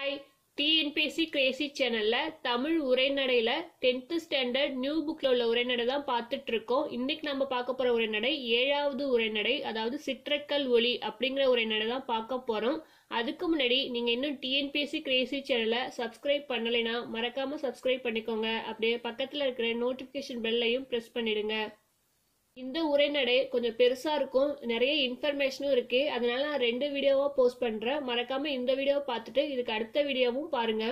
hi TNPSC crazy சேனல்ல தமிழ் உரைநடையில tenth standard new புக்ல உள்ள உரைநடை தான் பார்த்துட்டு இருக்கோம் இன்னைக்கு நம்ம பார்க்க போற உரைநடை ஏழாவது உரைநடை அதாவது சிற்றக்கல் ஒளி அப்படிங்கிற உரைநடை தான் பார்க்க போறோம் அதுக்கு முன்னாடி நீங்க இன்னும் டிஎன்பிஎஸ்சி கிரேசி சேனலை சப்ஸ்கிரைப் பண்ணலைன்னா மறக்காம சப்ஸ்கிரைப் பண்ணிக்கோங்க அப்படியே பக்கத்துல இருக்கிற நோட்டிபிகேஷன் பெல்லையும் பிரஸ் பண்ணிடுங்க இந்த உரைநடை கொஞ்சம் பெருசா இருக்கும் நிறைய இன்ஃபர்மேஷனும் இருக்கு அதனால நான் ரெண்டு வீடியோவா போஸ்ட் பண்றேன் மறக்காம இந்த வீடியோவை பார்த்துட்டு இதுக்கு அடுத்த வீடியோவும் பாருங்க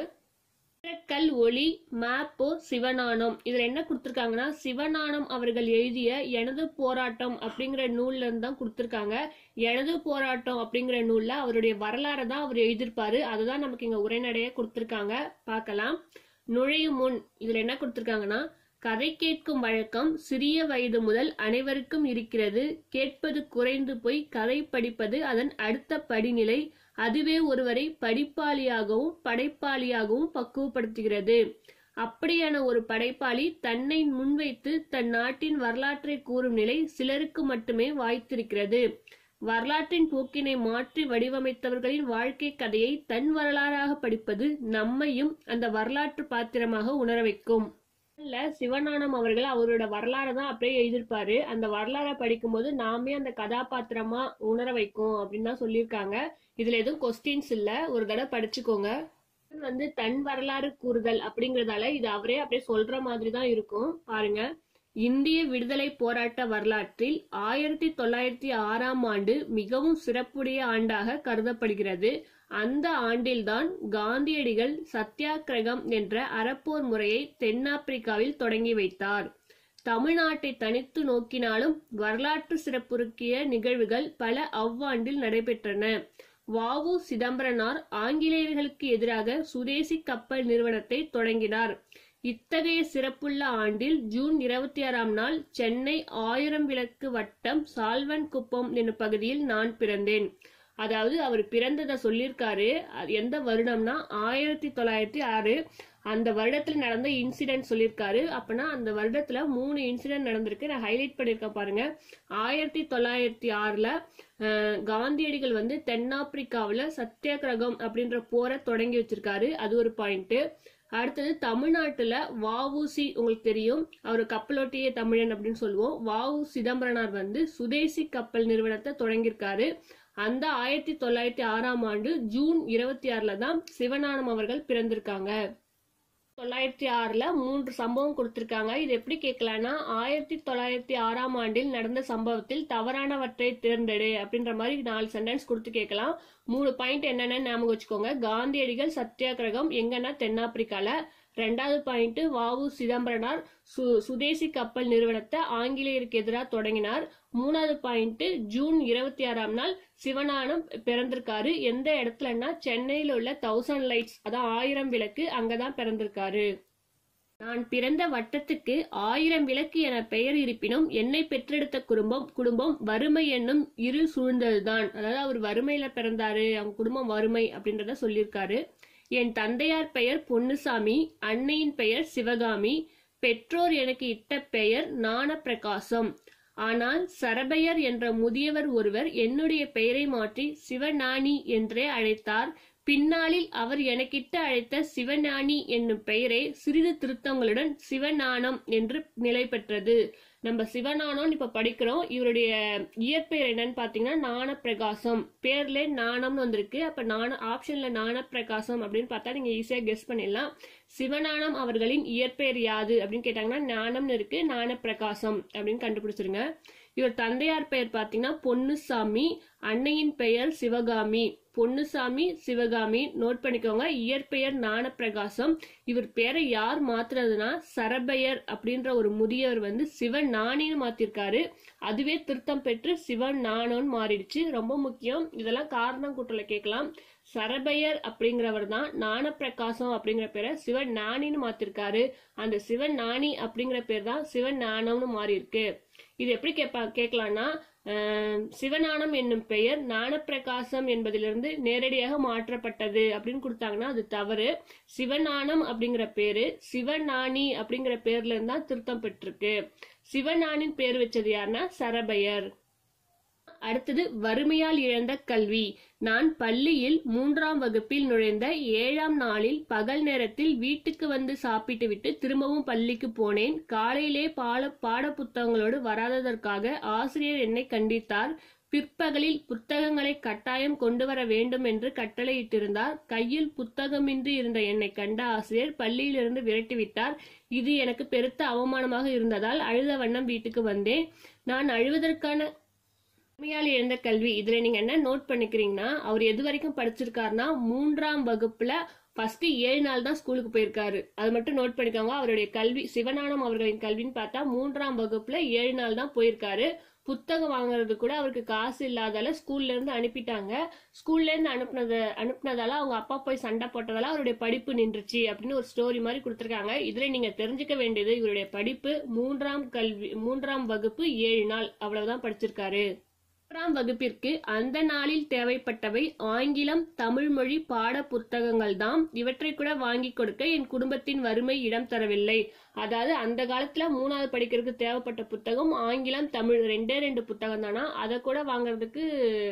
கல் ஒளி மேப்பு சிவநானம் இதுல என்ன கொடுத்திருக்காங்கன்னா சிவநானம் அவர்கள் எழுதிய எனது போராட்டம் அப்படிங்கிற நூல்ல இருந்து தான் கொடுத்திருக்காங்க எனது போராட்டம் அப்படிங்கிற நூல்ல அவருடைய வரலாறை தான் அவர் எழுதியிருப்பாரு அதுதான் நமக்கு இங்க உரைநடைய கொடுத்திருக்காங்க பார்க்கலாம் நுழையும் முன் இதுல என்ன கொடுத்திருக்காங்கன்னா கதை கேட்கும் வழக்கம் சிறிய வயது முதல் அனைவருக்கும் இருக்கிறது கேட்பது குறைந்து போய் கதை படிப்பது அதன் அடுத்த படிநிலை அதுவே ஒருவரை படிப்பாளியாகவும் படைப்பாளியாகவும் பக்குவப்படுத்துகிறது அப்படியான ஒரு படைப்பாளி தன்னை முன்வைத்து தன் நாட்டின் வரலாற்றை கூறும் நிலை சிலருக்கு மட்டுமே வாய்த்திருக்கிறது வரலாற்றின் போக்கினை மாற்றி வடிவமைத்தவர்களின் வாழ்க்கை கதையை தன் வரலாறாக படிப்பது நம்மையும் அந்த வரலாற்று பாத்திரமாக உணர வைக்கும் இல்ல சிவஞானம் அவர்கள் அவரோட வரலாறை தான் அப்படியே எழுதியிருப்பாரு அந்த வரலாறை படிக்கும்போது நாமே அந்த கதாபாத்திரமா உணர வைக்கும் அப்படின்னு தான் சொல்லியிருக்காங்க இதுல எதுவும் கொஸ்டின்ஸ் இல்ல ஒரு தடவை படிச்சுக்கோங்க வந்து தன் வரலாறு கூறுதல் அப்படிங்கறதால இது அவரே அப்படியே சொல்ற மாதிரி தான் இருக்கும் பாருங்க இந்திய விடுதலை போராட்ட வரலாற்றில் ஆயிரத்தி தொள்ளாயிரத்தி ஆறாம் ஆண்டு மிகவும் சிறப்புடைய ஆண்டாக கருதப்படுகிறது அந்த ஆண்டில்தான் காந்தியடிகள் சத்தியாகிரகம் என்ற அறப்போர் முறையை தென்னாப்பிரிக்காவில் தொடங்கி வைத்தார் தமிழ்நாட்டை தனித்து நோக்கினாலும் வரலாற்று சிறப்புறுக்கிய நிகழ்வுகள் பல அவ்வாண்டில் நடைபெற்றன வாவு சிதம்பரனார் ஆங்கிலேயர்களுக்கு எதிராக சுதேசி கப்பல் நிறுவனத்தை தொடங்கினார் இத்தகைய சிறப்புள்ள ஆண்டில் ஜூன் இருபத்தி ஆறாம் நாள் சென்னை ஆயிரம் விளக்கு வட்டம் சால்வன் குப்பம் என்னும் பகுதியில் நான் பிறந்தேன் அதாவது அவர் பிறந்ததை சொல்லியிருக்காரு எந்த வருடம்னா ஆயிரத்தி தொள்ளாயிரத்தி ஆறு அந்த வருடத்துல நடந்த இன்சிடென்ட் சொல்லியிருக்காரு அப்பனா அந்த வருடத்துல மூணு இன்சிடென்ட் நடந்திருக்கு நான் ஹைலைட் பண்ணியிருக்கேன் பாருங்க ஆயிரத்தி தொள்ளாயிரத்தி ஆறுல காந்தியடிகள் வந்து தென்னாப்பிரிக்காவில் சத்தியாகிரகம் அப்படின்ற போரை தொடங்கி வச்சிருக்காரு அது ஒரு பாயிண்ட் அடுத்தது தமிழ்நாட்டுல வஉசி உங்களுக்கு தெரியும் அவர் கப்பலோட்டிய தமிழன் அப்படின்னு சொல்லுவோம் வஉ சிதம்பரனார் வந்து சுதேசி கப்பல் நிறுவனத்தை தொடங்கியிருக்காரு அந்த ஆயிரத்தி தொள்ளாயிரத்தி ஆறாம் ஆண்டு ஜூன் இருபத்தி ஆறுல தான் சிவஞானம் அவர்கள் பிறந்திருக்காங்க தொள்ளாயிரத்தி ஆறுல மூன்று சம்பவம் கொடுத்திருக்காங்க இது எப்படி கேட்கலாம்னா ஆயிரத்தி தொள்ளாயிரத்தி ஆறாம் ஆண்டில் நடந்த சம்பவத்தில் தவறானவற்றை தேர்ந்தெடு அப்படின்ற மாதிரி நாலு சென்டென்ஸ் கொடுத்து கேட்கலாம் மூணு பாயிண்ட் என்னென்னு ஞாபகம் வச்சுக்கோங்க காந்தியடிகள் சத்தியாகிரகம் எங்கன்னா தென்னாப்பிரிக்கால ரெண்டாவது பாயிண்ட் வாவு சிதம்பரனார் சு சுதேசி கப்பல் நிறுவனத்தை ஆங்கிலேயருக்கு எதிராக தொடங்கினார் மூணாவது பாயிண்ட் ஜூன் இருபத்தி ஆறாம் நாள் சிவஞானம் பிறந்திருக்காரு எந்த இடத்துலன்னா சென்னையில் உள்ள தௌசண்ட் லைட்ஸ் அதான் ஆயிரம் விளக்கு அங்கதான் பிறந்திருக்காரு நான் பிறந்த வட்டத்துக்கு ஆயிரம் விளக்கு என பெயர் இருப்பினும் என்னை பெற்றெடுத்த குடும்பம் குடும்பம் வறுமை என்னும் இரு சூழ்ந்ததுதான் அதாவது அவர் வறுமையில பிறந்தாரு அவங்க குடும்பம் வறுமை அப்படின்றத சொல்லியிருக்காரு என் தந்தையார் பெயர் பொன்னுசாமி அன்னையின் பெயர் சிவகாமி பெற்றோர் எனக்கு இட்ட பெயர் ஞானப்பிரகாசம் ஆனால் சரபையர் என்ற முதியவர் ஒருவர் என்னுடைய பெயரை மாற்றி சிவஞானி என்றே அழைத்தார் பின்னாளில் அவர் எனக்கிட்ட அழைத்த சிவஞானி என்னும் பெயரை சிறிது திருத்தங்களுடன் சிவஞானம் என்று நிலை பெற்றது நம்ம சிவஞானம் இப்ப படிக்கிறோம் இவருடைய இயற்பெயர் என்னன்னு பாத்தீங்கன்னா ஞானப்பிரகாசம் பேர்ல ஞானம்னு வந்திருக்கு அப்ப ஞான ஆப்ஷன்ல ஞானப்பிரகாசம் அப்படின்னு பார்த்தா நீங்க ஈஸியா கெஸ் பண்ணிடலாம் சிவஞானம் அவர்களின் இயற்பெயர் யாது அப்படின்னு கேட்டாங்கன்னா ஞானம்னு இருக்கு ஞானப்பிரகாசம் அப்படின்னு கண்டுபிடிச்சிருங்க இவர் தந்தையார் பெயர் பாத்தீங்கன்னா பொன்னுசாமி அன்னையின் பெயர் சிவகாமி பொன்னுசாமி சிவகாமி நோட் பண்ணிக்கோங்க இயற்பெயர் ஞானப்பிரகாசம் இவர் பேரை யார் மாத்துறதுன்னா சரபையர் அப்படின்ற ஒரு முதியவர் வந்து சிவன் நாணின்னு மாத்திருக்காரு அதுவே திருத்தம் பெற்று சிவன் நாணோன்னு மாறிடுச்சு ரொம்ப முக்கியம் இதெல்லாம் காரணம் கூட்டல கேட்கலாம் சரபையர் அப்படிங்கிறவர் தான் ஞானப்பிரகாசம் அப்படிங்கிற பேரை சிவன் நாணின்னு மாத்திருக்காரு அந்த சிவன் நாணி அப்படிங்கிற பேர் தான் சிவன் நாணம்னு மாறி இருக்கு இது எப்படி கேட்பா கேட்கலாம்னா சிவஞானம் என்னும் பெயர் ஞானப்பிரகாசம் என்பதிலிருந்து நேரடியாக மாற்றப்பட்டது அப்படின்னு கொடுத்தாங்கன்னா அது தவறு சிவஞானம் அப்படிங்கிற பேரு சிவஞானி அப்படிங்கிற பேர்ல இருந்தா திருத்தம் பெற்றிருக்கு சிவஞானின் பேர் வச்சது யாருன்னா சரபையர் அடுத்தது வறுமையால் இழந்த கல்வி நான் பள்ளியில் மூன்றாம் வகுப்பில் நுழைந்த ஏழாம் நாளில் பகல் நேரத்தில் வீட்டுக்கு வந்து சாப்பிட்டு விட்டு திரும்பவும் பள்ளிக்கு போனேன் காலையிலே பால பாட புத்தகங்களோடு வராததற்காக ஆசிரியர் என்னை கண்டித்தார் பிற்பகலில் புத்தகங்களை கட்டாயம் கொண்டு வர வேண்டும் என்று கட்டளையிட்டிருந்தார் கையில் புத்தகமின்றி இருந்த என்னை கண்ட ஆசிரியர் பள்ளியிலிருந்து விரட்டிவிட்டார் இது எனக்கு பெருத்த அவமானமாக இருந்ததால் அழுத வண்ணம் வீட்டுக்கு வந்தேன் நான் அழுவதற்கான உண்மையால் இழந்த கல்வி இதுல நீங்க என்ன நோட் பண்ணிக்கிறீங்கன்னா அவர் எது வரைக்கும் படிச்சிருக்காருன்னா மூன்றாம் வகுப்புல ஃபர்ஸ்ட் ஏழு நாள் தான் ஸ்கூலுக்கு போயிருக்காரு அது மட்டும் நோட் பண்ணிக்கோங்க அவருடைய கல்வி சிவஞானம் அவர்களின் கல்வின்னு பார்த்தா மூன்றாம் வகுப்புல ஏழு நாள் தான் போயிருக்காரு புத்தகம் வாங்குறது கூட அவருக்கு காசு இல்லாதால ஸ்கூல்ல இருந்து அனுப்பிட்டாங்க ஸ்கூல்ல இருந்து அனுப்புனது அனுப்புனதால அவங்க அப்பா போய் சண்டை போட்டதால அவருடைய படிப்பு நின்றுச்சு அப்படின்னு ஒரு ஸ்டோரி மாதிரி கொடுத்துருக்காங்க இதுல நீங்க தெரிஞ்சுக்க வேண்டியது இவருடைய படிப்பு மூன்றாம் கல்வி மூன்றாம் வகுப்பு ஏழு நாள் அவ்வளவுதான் படிச்சிருக்காரு மூன்றாம் வகுப்பிற்கு அந்த நாளில் தேவைப்பட்டவை ஆங்கிலம் தமிழ் மொழி பாட புத்தகங்கள் தான் இவற்றை கூட வாங்கி கொடுக்க என் குடும்பத்தின் வறுமை இடம் தரவில்லை அதாவது அந்த காலத்துல மூணாவது படிக்கிறதுக்கு தேவைப்பட்ட புத்தகம் ஆங்கிலம் தமிழ் ரெண்டே ரெண்டு புத்தகம் தானா அதை கூட வாங்குறதுக்கு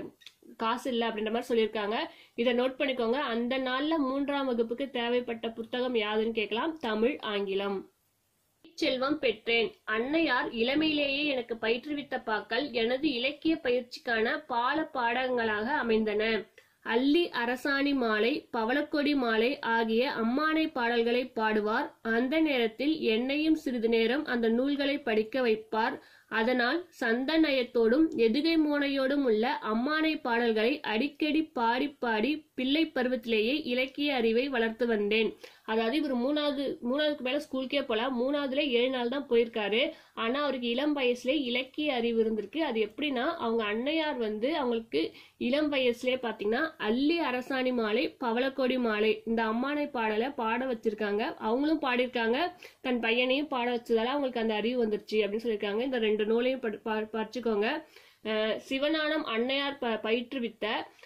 காசு இல்லை அப்படின்ற மாதிரி சொல்லியிருக்காங்க இதை நோட் பண்ணிக்கோங்க அந்த நாள்ல மூன்றாம் வகுப்புக்கு தேவைப்பட்ட புத்தகம் யாதுன்னு கேட்கலாம் தமிழ் ஆங்கிலம் செல்வம் பெற்றேன் அன்னையார் இளமையிலேயே எனக்கு பயிற்றுவித்த பாக்கள் எனது இலக்கிய பயிற்சிக்கான பால பாடங்களாக அமைந்தன அல்லி அரசாணி மாலை பவளக்கொடி மாலை ஆகிய அம்மானை பாடல்களை பாடுவார் அந்த நேரத்தில் என்னையும் சிறிது நேரம் அந்த நூல்களை படிக்க வைப்பார் அதனால் சந்த நயத்தோடும் எதுகை மோனையோடும் உள்ள அம்மானை பாடல்களை அடிக்கடி பாடி பாடி பிள்ளை பருவத்திலேயே இலக்கிய அறிவை வளர்த்து வந்தேன் அதாவது இவர் மூணாவது மூணாவதுக்கு மேல ஸ்கூலுக்கே போல மூணாவதுல ஏழு நாள் தான் போயிருக்காரு ஆனா அவருக்கு இளம் வயசுல இலக்கிய அறிவு இருந்திருக்கு அது எப்படின்னா அவங்க அன்னையார் வந்து அவங்களுக்கு இளம் வயசுலயே பாத்தீங்கன்னா அள்ளி அரசாணி மாலை பவளக்கொடி மாலை இந்த அம்மானை பாடலை பாட வச்சிருக்காங்க அவங்களும் பாடியிருக்காங்க தன் பையனையும் பாட வச்சதால அவங்களுக்கு அந்த அறிவு வந்துருச்சு அப்படின்னு சொல்லியிருக்காங்க இந்த ரெண்டு நூலையும் படி- பா- படிச்சுக்கோங்க அஹ் சிவஞானம் அன்னையார் ப பயிற்றுவித்த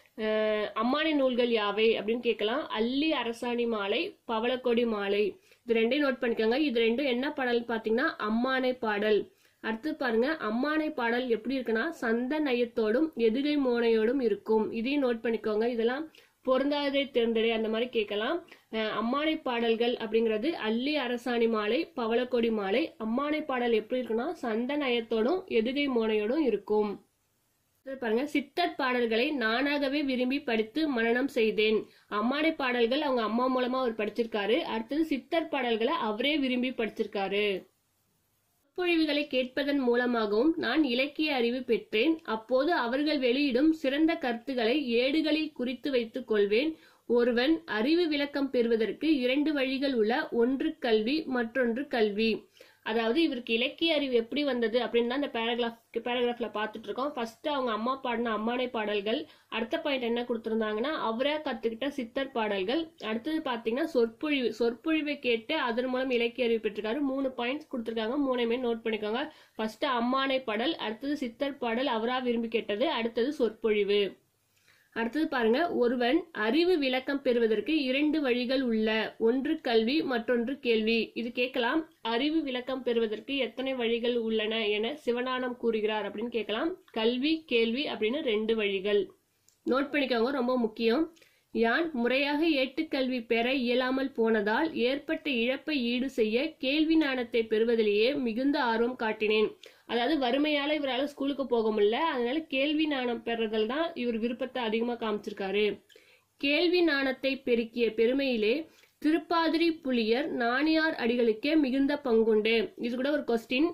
அஹ் அம்மானை நூல்கள் யாவை அப்படின்னு கேட்கலாம் அல்லி அரசாணி மாலை பவளக்கொடி மாலை இது ரெண்டையும் நோட் பண்ணிக்கோங்க இது ரெண்டும் என்ன பாடல் பாத்தீங்கன்னா அம்மானை பாடல் அடுத்து பாருங்க அம்மானை பாடல் எப்படி இருக்குன்னா சந்த நயத்தோடும் எதுகை மோனையோடும் இருக்கும் இதையும் நோட் பண்ணிக்கோங்க இதெல்லாம் பொருந்தாததை தேர்ந்தெடு அந்த மாதிரி கேட்கலாம் அஹ் அம்மானை பாடல்கள் அப்படிங்கிறது அல்லி அரசாணி மாலை பவளக்கொடி மாலை அம்மானை பாடல் எப்படி இருக்குன்னா சந்த நயத்தோடும் எதுகை மோனையோடும் இருக்கும் அடுத்தது பாருங்க சித்தர் பாடல்களை நானாகவே விரும்பி படித்து மனனம் செய்தேன் அம்மானை பாடல்கள் அவங்க அம்மா மூலமா அவர் படிச்சிருக்காரு அடுத்தது சித்தர் பாடல்களை அவரே விரும்பி படிச்சிருக்காரு சொற்பொழிவுகளை கேட்பதன் மூலமாகவும் நான் இலக்கிய அறிவு பெற்றேன் அப்போது அவர்கள் வெளியிடும் சிறந்த கருத்துக்களை ஏடுகளில் குறித்து வைத்துக் கொள்வேன் ஒருவன் அறிவு விளக்கம் பெறுவதற்கு இரண்டு வழிகள் உள்ள ஒன்று கல்வி மற்றொன்று கல்வி அதாவது இவருக்கு இலக்கிய அறிவு எப்படி வந்தது அப்படின்னு தான் இந்த பேராகிராஃப் பேராகிராஃப்ல பார்த்துட்டு இருக்கோம் ஃபர்ஸ்ட் அவங்க அம்மா பாடின அம்மானை பாடல்கள் அடுத்த பாயிண்ட் என்ன கொடுத்திருந்தாங்கன்னா அவரே கத்துக்கிட்ட சித்தர் பாடல்கள் அடுத்தது பாத்தீங்கன்னா சொற்பொழிவு சொற்பொழிவை கேட்டு அதன் மூலம் இலக்கிய அறிவு பெற்றிருக்காரு மூணு பாயிண்ட்ஸ் கொடுத்திருக்காங்க மூணையுமே நோட் பண்ணிக்கோங்க ஃபர்ஸ்ட் அம்மானை பாடல் அடுத்தது சித்தர் பாடல் அவரா விரும்பி கேட்டது அடுத்தது சொற்பொழிவு அடுத்தது பாருங்க ஒருவன் அறிவு விளக்கம் பெறுவதற்கு இரண்டு வழிகள் உள்ள ஒன்று கல்வி மற்றொன்று கேள்வி இது கேட்கலாம் அறிவு விளக்கம் பெறுவதற்கு எத்தனை வழிகள் உள்ளன என சிவஞானம் கூறுகிறார் அப்படின்னு கேட்கலாம் கல்வி கேள்வி அப்படின்னு ரெண்டு வழிகள் நோட் பண்ணிக்கோங்க ரொம்ப முக்கியம் யான் முறையாக ஏட்டுக்கல்வி பெற இயலாமல் போனதால் ஏற்பட்ட இழப்பை ஈடு செய்ய கேள்வி ஞானத்தை பெறுவதிலேயே மிகுந்த ஆர்வம் காட்டினேன் அதாவது வறுமையால இவரால ஸ்கூலுக்கு போக முடியல அதனால கேள்வி ஞானம் பெறுறதுல தான் இவர் விருப்பத்தை அதிகமா காமிச்சிருக்காரு கேள்வி ஞானத்தை பெருக்கிய பெருமையிலே திருப்பாதிரி புலியர் நாணியார் அடிகளுக்கே மிகுந்த பங்குண்டு இது கூட ஒரு கொஸ்டின்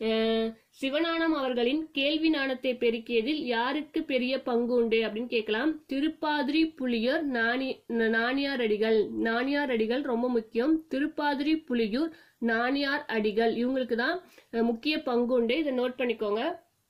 சிவஞானம் அவர்களின் கேள்வி ஞானத்தை பெருக்கியதில் யாருக்கு பெரிய பங்கு உண்டு அப்படின்னு கேட்கலாம் திருப்பாதிரி புலியூர் நாணி நாணியார் அடிகள் நாணியார் அடிகள் ரொம்ப முக்கியம் திருப்பாதிரி புலியூர் நாணியார் அடிகள் இவங்களுக்கு தான் அஹ், முக்கிய பங்கு உண்டு இதை நோட் பண்ணிக்கோங்க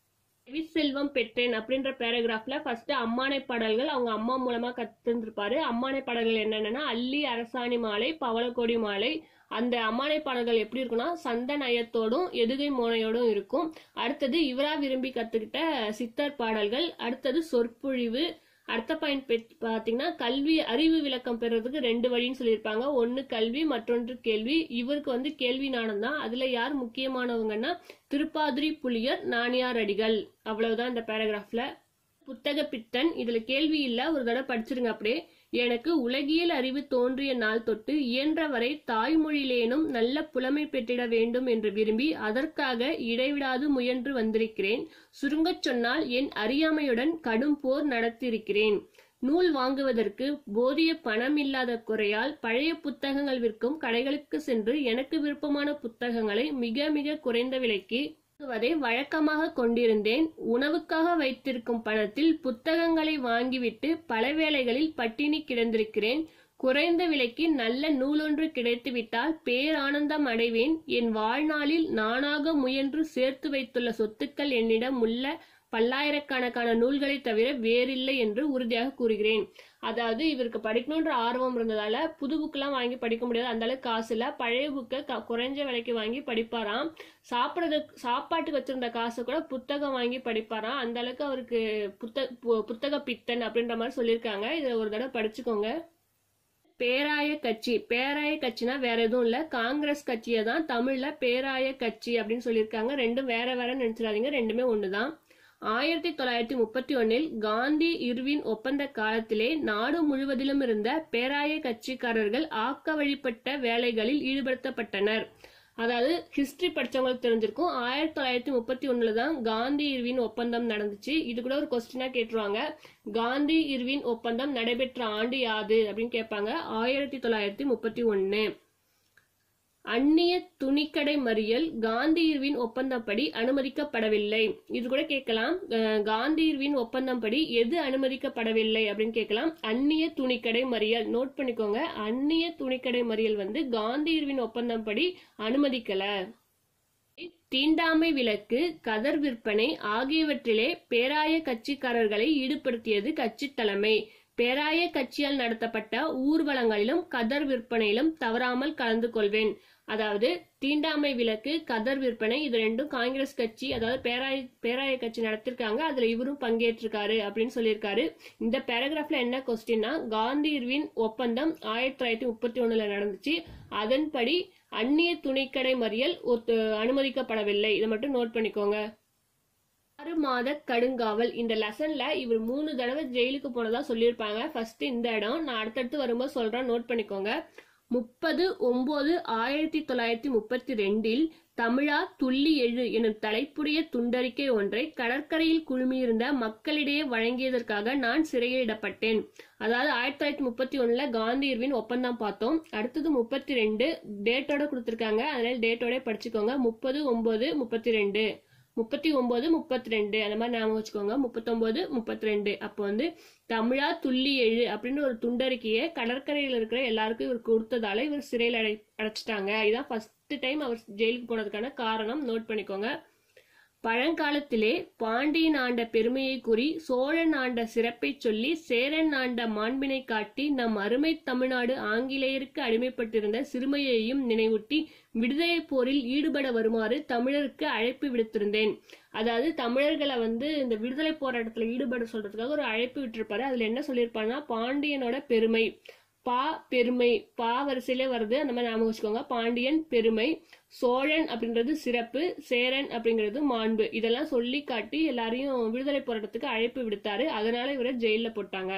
செல்வம் பெற்றேன் அப்படின்ற பேராகிராஃப்ல ஃபர்ஸ்ட் அம்மானை பாடல்கள் அவங்க அம்மா மூலமா கத்துருப்பாரு அம்மானை பாடல்கள் என்னென்னா அள்ளி அரசாணி மாலை பவளக்கொடி மாலை அந்த அம்மானை பாடல்கள் எப்படி இருக்குன்னா சந்த நயத்தோடும் எதுகை மோனையோடும் இருக்கும் அடுத்தது இவரா விரும்பி கத்துக்கிட்ட சித்தர் பாடல்கள் அடுத்தது சொற்பொழிவு அடுத்த பாயிண்ட் பாத்தீங்கன்னா கல்வி அறிவு விளக்கம் பெறுறதுக்கு ரெண்டு வழின்னு சொல்லியிருப்பாங்க ஒன்னு கல்வி மற்றொன்று கேள்வி இவருக்கு வந்து கேள்வி நாணம் தான் அதுல யார் முக்கியமானவங்கன்னா திருப்பாதிரி புலியர் நாணியார் அடிகள் அவ்வளவுதான் இந்த பேராகிராஃப்ல புத்தக பித்தன் இதுல கேள்வி இல்ல ஒரு தடவை படிச்சிருங்க அப்படியே எனக்கு உலகியல் அறிவு தோன்றிய நாள் தொட்டு இயன்றவரை தாய்மொழியிலேனும் நல்ல புலமை பெற்றிட வேண்டும் என்று விரும்பி அதற்காக இடைவிடாது முயன்று வந்திருக்கிறேன் சுருங்கச் சொன்னால் என் அறியாமையுடன் கடும் போர் நடத்தியிருக்கிறேன் நூல் வாங்குவதற்கு போதிய பணம் இல்லாத குறையால் பழைய புத்தகங்கள் விற்கும் கடைகளுக்கு சென்று எனக்கு விருப்பமான புத்தகங்களை மிக மிக குறைந்த விலைக்கு வாங்குவதை வழக்கமாக கொண்டிருந்தேன் உணவுக்காக வைத்திருக்கும் பணத்தில் புத்தகங்களை வாங்கிவிட்டு பல வேளைகளில் பட்டினி கிடந்திருக்கிறேன் குறைந்த விலைக்கு நல்ல நூலொன்று கிடைத்துவிட்டால் பேரானந்தம் அடைவேன் என் வாழ்நாளில் நானாக முயன்று சேர்த்து வைத்துள்ள சொத்துக்கள் என்னிடம் உள்ள பல்லாயிரக்கணக்கான நூல்களை தவிர வேறில்லை என்று உறுதியாக கூறுகிறேன் அதாவது இவருக்கு படிக்கணுன்ற ஆர்வம் இருந்ததால புது புக்கெல்லாம் வாங்கி படிக்க முடியாது அந்த அளவுக்கு காசு இல்ல பழைய புக்கை க- குறைஞ்ச விலைக்கு வாங்கி படிப்பாராம் சாப்பிட்றதுக்கு சாப்பாட்டுக்கு வச்சிருந்த காசை கூட புத்தகம் வாங்கி படிப்பாராம் அந்த அளவுக்கு அவருக்கு புத்த பு- புத்தக பித்தன் அப்படின்ற மாதிரி சொல்லியிருக்காங்க இதை ஒரு தடவை படிச்சுக்கோங்க பேராய கட்சி பேராய கட்சினா வேற எதுவும் இல்ல காங்கிரஸ் கட்சியை தான் தமிழ்ல பேராய கட்சி அப்படின்னு சொல்லியிருக்காங்க ரெண்டும் வேற வேற நினைச்சிடாதீங்க ரெண்டுமே ஒண்ணுதான் ஆயிரத்தி தொள்ளாயிரத்தி முப்பத்தி ஒன்னில் காந்தி இர்வின் ஒப்பந்த காலத்திலே நாடு முழுவதிலும் இருந்த பேராய கட்சிக்காரர்கள் ஆக்க வழிபட்ட வேலைகளில் ஈடுபடுத்தப்பட்டனர் அதாவது ஹிஸ்டரி படிச்சவங்களுக்கு தெரிஞ்சிருக்கும் ஆயிரத்தி தொள்ளாயிரத்தி முப்பத்தி ஒண்ணுல தான் காந்தி இர்வின் ஒப்பந்தம் நடந்துச்சு இது கூட ஒரு கொஸ்டினா கேட்டுருவாங்க காந்தி இர்வின் ஒப்பந்தம் நடைபெற்ற ஆண்டு யாது அப்படின்னு கேட்பாங்க ஆயிரத்தி தொள்ளாயிரத்தி முப்பத்தி ஒன்னு அந்நிய துணிக்கடை மறியல் காந்தியிர்வின் ஒப்பந்தப்படி அனுமதிக்கப்படவில்லை இது கூட கேட்கலாம் அஹ், காந்தியிர்வின் ஒப்பந்தப்படி எது அனுமதிக்கப்படவில்லை அப்படின்னு கேட்கலாம் அந்நிய துணிக்கடை மறியல் நோட் பண்ணிக்கோங்க அந்நிய துணிக்கடை மறியல் வந்து காந்தியிர்வின் ஒப்பந்தப்படி அனுமதிக்கல தீண்டாமை விலக்கு கதர் விற்பனை ஆகியவற்றிலே பேராய கட்சிக்காரர்களை ஈடுபடுத்தியது கட்சி தலைமை பேராய கட்சியால் நடத்தப்பட்ட ஊர்வலங்களிலும் கதர் விற்பனையிலும் தவறாமல் கலந்து கொள்வேன் அதாவது தீண்டாமை விலக்கு கதர் விற்பனை இது ரெண்டும் காங்கிரஸ் கட்சி அதாவது பேராய பேராய கட்சி நடத்திருக்காங்க அதுல இவரும் பங்கேற்றிருக்காரு அப்படின்னு சொல்லியிருக்காரு இந்த பேராகிராஃப்ல என்ன கொஸ்டின்னா காந்தி இர்வின் ஒப்பந்தம் ஆயிரத்தி தொள்ளாயிரத்தி முப்பத்தி ஒண்ணுல நடந்துச்சு அதன்படி அந்நிய துணைக்கடை மறியல் ஒத்து அனுமதிக்கப்படவில்லை இதை மட்டும் நோட் பண்ணிக்கோங்க ஆறு மாத கடுங்காவல் இந்த லெசன்ல இவர் மூணு தடவை ஜெயிலுக்கு போனதா சொல்லியிருப்பாங்க ஃபர்ஸ்ட் இந்த இடம் நான் அடுத்தடுத்து வரும்போது சொல்றேன் நோட் பண்ணிக்கோங்க முப்பது ஒன்பது ஆயிரத்தி தொள்ளாயிரத்தி முப்பத்தி ரெண்டில் தமிழா துள்ளி எழு எனும் தலைப்புடைய துண்டறிக்கை ஒன்றை கடற்கரையில் குழுமியிருந்த மக்களிடையே வழங்கியதற்காக நான் சிறையிடப்பட்டேன் அதாவது ஆயிரத்தி தொள்ளாயிரத்தி முப்பத்தி ஒண்ணுல காந்தி இர்வின் ஒப்பந்தம் பார்த்தோம் அடுத்தது முப்பத்தி ரெண்டு டேட்டோட கொடுத்துருக்காங்க அதனால டேட்டோட படிச்சுக்கோங்க முப்பது ஒன்பது முப்பத்தி ரெண்டு முப்பத்தி ஒன்பது முப்பத்தி ரெண்டு அந்த மாதிரி ஞாபகம் வச்சுக்கோங்க முப்பத்தொன்பது முப்பத்தி ரெண்டு அப்போ வந்து தமிழா துள்ளி எழு அப்படின்னு ஒரு துண்டறிக்கையை கடற்கரையில் இருக்கிற எல்லாருக்கும் இவர் கொடுத்ததால இவர் சிறையில் அடை அடைச்சிட்டாங்க இதான் ஃபர்ஸ்ட் டைம் அவர் ஜெயிலுக்கு போனதுக்கான காரணம் நோட் பண்ணிக்கோங்க பழங்காலத்திலே பாண்டியன் ஆண்ட பெருமையை கூறி சோழன் ஆண்ட சிறப்பை சொல்லி சேரன் ஆண்ட மாண்பினை காட்டி நம் அருமை தமிழ்நாடு ஆங்கிலேயருக்கு அடிமைப்பட்டிருந்த சிறுமையையும் நினைவூட்டி விடுதலை போரில் ஈடுபட வருமாறு தமிழருக்கு அழைப்பு விடுத்திருந்தேன் அதாவது தமிழர்களை வந்து இந்த விடுதலை போராட்டத்துல ஈடுபட சொல்றதுக்காக ஒரு அழைப்பு விட்டிருப்பாரு அதுல என்ன சொல்லியிருப்பாருன்னா பாண்டியனோட பெருமை பா பெருமை பா வரிசையிலே வருது அந்த மாதிரி ஞாபகம் வச்சுக்கோங்க பாண்டியன் பெருமை சோழன் அப்படின்றது சிறப்பு சேரன் அப்படிங்கிறது மாண்பு இதெல்லாம் சொல்லி காட்டி எல்லாரையும் விடுதலை போராட்டத்துக்கு அழைப்பு விடுத்தாரு அதனால இவரை ஜெயில போட்டாங்க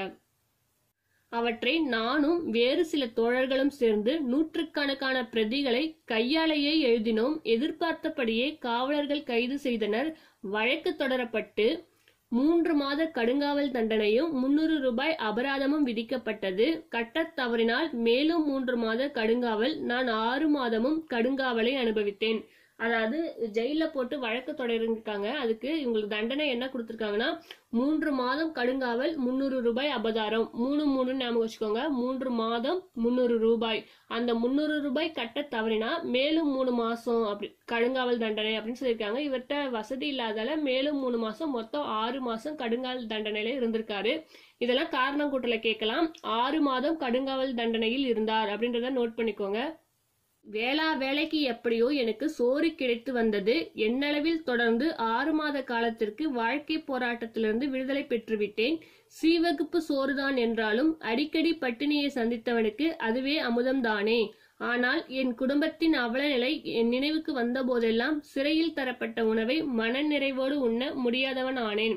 அவற்றை நானும் வேறு சில தோழர்களும் சேர்ந்து நூற்றுக்கணக்கான பிரதிகளை கையாலேயே எழுதினோம் எதிர்பார்த்தபடியே காவலர்கள் கைது செய்தனர் வழக்கு தொடரப்பட்டு மூன்று மாத கடுங்காவல் தண்டனையும் முன்னூறு ரூபாய் அபராதமும் விதிக்கப்பட்டது கட்டத் தவறினால் மேலும் மூன்று மாத கடுங்காவல் நான் ஆறு மாதமும் கடுங்காவலை அனுபவித்தேன் அதாவது ஜெயில போட்டு வழக்கு தொடர்ந்துருக்காங்க அதுக்கு இவங்களுக்கு தண்டனை என்ன கொடுத்துருக்காங்கன்னா மூன்று மாதம் கடுங்காவல் முந்நூறு ரூபாய் அபதாரம் மூணு மூணு ஞாபகம் வச்சுக்கோங்க மூன்று மாதம் முந்நூறு ரூபாய் அந்த முந்நூறு ரூபாய் கட்ட தவறினா மேலும் மூணு மாசம் அப்படி கடுங்காவல் தண்டனை அப்படின்னு சொல்லியிருக்காங்க இவர்கிட்ட வசதி இல்லாதால மேலும் மூணு மாசம் மொத்தம் ஆறு மாசம் கடுங்காவல் தண்டனையில இருந்திருக்காரு இதெல்லாம் காரணம் கூட்டல கேட்கலாம் ஆறு மாதம் கடுங்காவல் தண்டனையில் இருந்தார் அப்படின்றத நோட் பண்ணிக்கோங்க வேளா வேலைக்கு எப்படியோ எனக்கு சோறு கிடைத்து வந்தது எண்ணளவில் தொடர்ந்து ஆறு மாத காலத்திற்கு வாழ்க்கை போராட்டத்திலிருந்து விடுதலை பெற்றுவிட்டேன் சீவகுப்பு சோறுதான் என்றாலும் அடிக்கடி பட்டினியை சந்தித்தவனுக்கு அதுவே அமுதம்தானே ஆனால் என் குடும்பத்தின் அவல நிலை என் நினைவுக்கு வந்த போதெல்லாம் சிறையில் தரப்பட்ட உணவை மனநிறைவோடு உண்ண முடியாதவன் ஆனேன்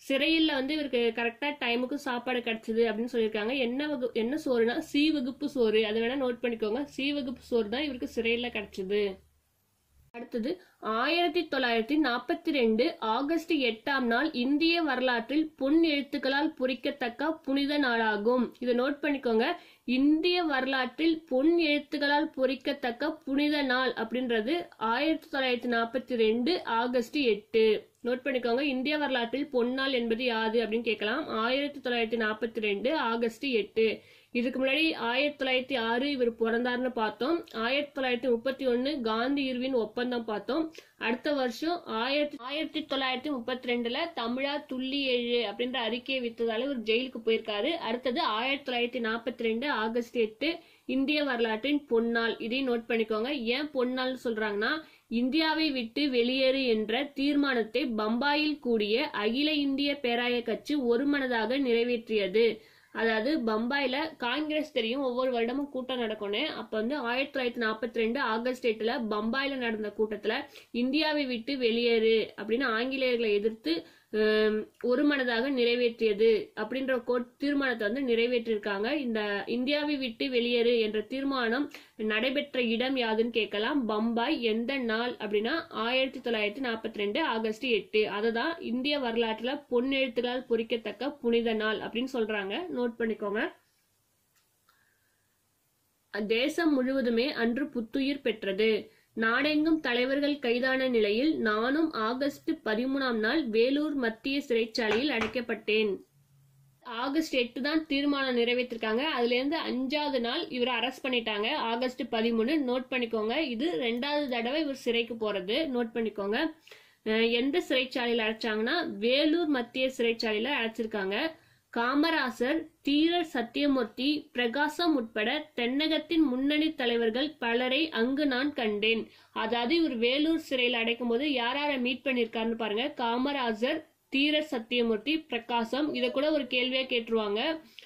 சிறையில் வந்து இவருக்கு கரெக்டா டைமுக்கு சாப்பாடு கிடைச்சது அப்படின்னு சொல்லியிருக்காங்க என்ன வகு என்ன சோறுனா சி வகுப்பு சோறு அது வேணா நோட் பண்ணிக்கோங்க சி வகுப்பு சோறு தான் இவருக்கு சிறையில் கிடைச்சது அடுத்தது ஆயிரத்தி தொள்ளாயிரத்தி நாற்பத்தி ரெண்டு ஆகஸ்ட் எட்டாம் நாள் இந்திய வரலாற்றில் பொன் எழுத்துக்களால் பொறிக்கத்தக்க புனித நாளாகும் இதை நோட் பண்ணிக்கோங்க இந்திய வரலாற்றில் பொன் எழுத்துக்களால் பொறிக்கத்தக்க புனித நாள் அப்படின்றது ஆயிரத்தி தொள்ளாயிரத்தி நாற்பத்தி ரெண்டு ஆகஸ்ட் எட்டு நோட் பண்ணிக்கோங்க இந்திய வரலாற்றில் பொன்னாள் என்பது யாது அப்படின்னு கேட்கலாம் ஆயிரத்தி தொள்ளாயிரத்தி நாற்பத்தி ரெண்டு ஆகஸ்ட் எட்டு இதுக்கு முன்னாடி ஆயிரத்தி தொள்ளாயிரத்தி ஆறு இவர் பிறந்தாருன்னு பார்த்தோம் ஆயிரத்தி தொள்ளாயிரத்தி முப்பத்தி ஒன்னு காந்தி இருவின் ஒப்பந்தம் பார்த்தோம் அடுத்த வருஷம் ஆயிரத்தி ஆயிரத்தி தொள்ளாயிரத்தி முப்பத்தி ரெண்டுல தமிழா துள்ளி ஏழு அப்படின்ற அறிக்கையை வித்ததால இவர் ஜெயிலுக்கு போயிருக்காரு அடுத்தது ஆயிரத்தி தொள்ளாயிரத்தி நாற்பத்தி ரெண்டு ஆகஸ்ட் எட்டு இந்திய வரலாற்றின் பொன்னாள் இதையும் நோட் பண்ணிக்கோங்க ஏன் பொன்னாள்னு சொல்றாங்கன்னா இந்தியாவை விட்டு வெளியேறு என்ற தீர்மானத்தை பம்பாயில் கூடிய அகில இந்திய பேராய கட்சி ஒருமனதாக நிறைவேற்றியது அதாவது பம்பாயில காங்கிரஸ் தெரியும் ஒவ்வொரு வருடமும் கூட்டம் நடக்கும்னு அப்ப வந்து ஆயிரத்தி தொள்ளாயிரத்தி நாற்பத்தி ரெண்டு ஆகஸ்ட் எட்டுல பம்பாயில நடந்த கூட்டத்துல இந்தியாவை விட்டு வெளியேறு அப்படின்னு ஆங்கிலேயர்களை எதிர்த்து ஹம், ஒருமனதாக நிறைவேற்றியது அப்படின்ற கோ- தீர்மானத்தை வந்து நிறைவேற்றியிருக்காங்க இந்த இந்தியாவை விட்டு வெளியேறு என்ற தீர்மானம் நடைபெற்ற இடம் யாதுன்னு கேட்கலாம் பம்பாய் எந்த நாள் அப்படின்னா ஆயிரத்தி தொள்ளாயிரத்தி நாற்பத்தி ரெண்டு ஆகஸ்ட் எட்டு அதுதான் இந்திய வரலாற்றுல பொன்னெழுத்துகளால் பொறிக்கத்தக்க புனித நாள் அப்படின்னு சொல்றாங்க நோட் பண்ணிக்கோங்க தேசம் முழுவதுமே அன்று புத்துயிர் பெற்றது நாடெங்கும் தலைவர்கள் கைதான நிலையில் நானும் ஆகஸ்ட் பதிமூணாம் நாள் வேலூர் மத்திய சிறைச்சாலையில் அடைக்கப்பட்டேன் ஆகஸ்ட் எட்டு தான் தீர்மானம் நிறைவேற்றிருக்காங்க அதுல இருந்து அஞ்சாவது நாள் இவரை அரெஸ்ட் பண்ணிட்டாங்க ஆகஸ்ட் பதிமூணு நோட் பண்ணிக்கோங்க இது ரெண்டாவது தடவை இவர் சிறைக்கு போறது நோட் பண்ணிக்கோங்க அஹ் எந்த சிறைச்சாலையில் அடைச்சாங்கன்னா வேலூர் மத்திய சிறைச்சாலையில அடைச்சிருக்காங்க காமராசர் தீரர் சத்தியமூர்த்தி பிரகாசம் உட்பட தென்னகத்தின் முன்னணி தலைவர்கள் பலரை அங்கு நான் கண்டேன் அதாவது இவர் வேலூர் சிறையில் அடைக்கும் போது யார் யாரை மீட் பண்ணிருக்காருன்னு பாருங்க காமராஜர் தீரர் சத்தியமூர்த்தி பிரகாசம் இதை கூட ஒரு கேள்வியா கேட்டுருவாங்க